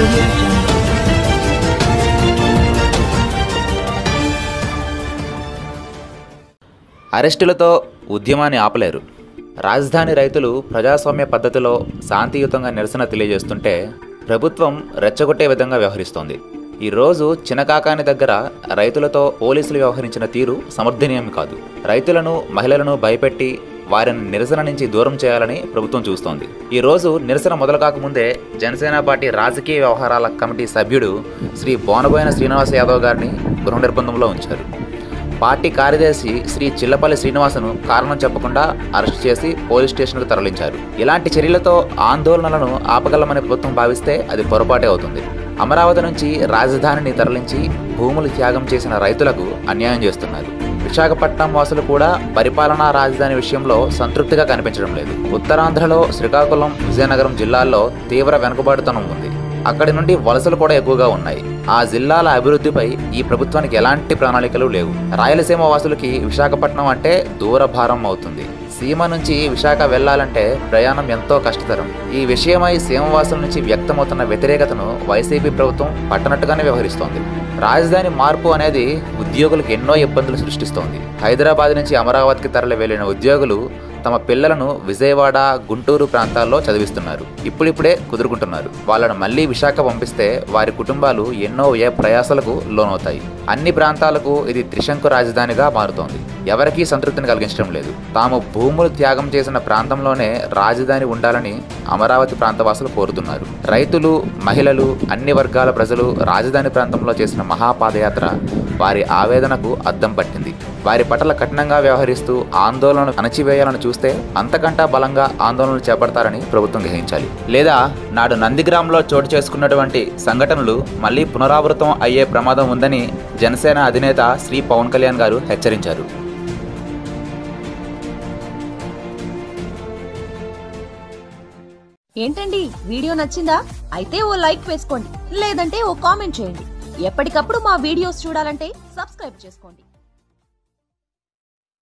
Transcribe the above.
audio jungle. అరెస్టులతో ఉద్యమాన్ని ఆపలేరు రాజధాని రైతులు ప్రజాస్వామ్య పద్ధతిలో శాంతియుతంగా నిరసన తెలియజేస్తుంటే ప్రభుత్వం రెచ్చగొట్టే విధంగా వ్యవహరిస్తోంది ఈ రోజు చినకాకాని దగ్గర రైతులతో పోలీసులు వ్యవహరించిన తీరు సమర్థనీయం కాదు రైతులను మహిళలను భయపెట్టి వారిని నిరసన నుంచి దూరం చేయాలని ప్రభుత్వం చూస్తోంది ఈ రోజు నిరసన మొదలు కాకముందే జనసేన పార్టీ రాజకీయ వ్యవహారాల కమిటీ సభ్యుడు శ్రీ బోనబోయిన శ్రీనివాస్ యాదవ్ గారిని గృహ నిర్బంధంలో ఉంచారు పార్టీ కార్యదర్శి శ్రీ చిల్లపల్లి శ్రీనివాసను కారణం చెప్పకుండా అరెస్ట్ చేసి పోలీస్ స్టేషన్కు తరలించారు ఇలాంటి చర్యలతో ఆందోళనలను ఆపగలమని ప్రభుత్వం భావిస్తే అది పొరపాటే అవుతుంది అమరావతి నుంచి రాజధానిని తరలించి భూములు త్యాగం చేసిన రైతులకు అన్యాయం చేస్తున్నారు విశాఖపట్నం వాసులు కూడా పరిపాలనా రాజధాని విషయంలో సంతృప్తిగా కనిపించడం లేదు ఉత్తరాంధ్రలో శ్రీకాకుళం విజయనగరం జిల్లాల్లో తీవ్ర వెనుకబాటుతనం ఉంది అక్కడి నుండి వలసలు కూడా ఎక్కువగా ఉన్నాయి ఆ జిల్లాల అభివృద్ధిపై ఈ ప్రభుత్వానికి ఎలాంటి ప్రణాళికలు లేవు రాయలసీమ వాసులకి విశాఖపట్నం అంటే దూర భారం అవుతుంది సీమ నుంచి విశాఖ వెళ్లాలంటే ప్రయాణం ఎంతో కష్టతరం ఈ విషయమై సీమవాసుల నుంచి వ్యక్తమవుతున్న వ్యతిరేకతను వైసీపీ ప్రభుత్వం పట్టనట్టుగానే వ్యవహరిస్తోంది రాజధాని మార్పు అనేది ఉద్యోగులకు ఎన్నో ఇబ్బందులు సృష్టిస్తోంది హైదరాబాద్ నుంచి అమరావతికి తరలి వెళ్లిన ఉద్యోగులు తమ పిల్లలను విజయవాడ గుంటూరు ప్రాంతాల్లో చదివిస్తున్నారు ఇప్పుడిప్పుడే కుదురుకుంటున్నారు వాళ్ళను మళ్ళీ విశాఖ పంపిస్తే వారి కుటుంబాలు ఎన్నో ఏ ప్రయాసాలకు లోనవుతాయి అన్ని ప్రాంతాలకు ఇది త్రిశంకు రాజధానిగా మారుతోంది ఎవరికీ సంతృప్తిని కలిగించడం లేదు తాము భూములు త్యాగం చేసిన ప్రాంతంలోనే రాజధాని ఉండాలని అమరావతి ప్రాంతవాసులు కోరుతున్నారు రైతులు మహిళలు అన్ని వర్గాల ప్రజలు రాజధాని ప్రాంతంలో చేసిన మహాపాదయాత్ర వారి ఆవేదనకు అద్దం పట్టింది వారి పట్ల కఠినంగా వ్యవహరిస్తూ ఆందోళనను అణచివేయాలని చూస్తే అంతకంటా బలంగా ఆందోళనలు చేపడతారని ప్రభుత్వం గ్రహించాలి లేదా నాడు నందిగ్రామ్లో చోటు చేసుకున్నటువంటి సంఘటనలు మళ్ళీ పునరావృతం అయ్యే ప్రమాదం ఉందని జనసేన అధినేత శ్రీ పవన్ కళ్యాణ్ గారు హెచ్చరించారు ఏంటండి వీడియో నచ్చిందా అయితే ఓ లైక్ వేసుకోండి లేదంటే ఓ కామెంట్ చేయండి ఎప్పటికప్పుడు మా వీడియోస్ చూడాలంటే సబ్స్క్రైబ్ చేసుకోండి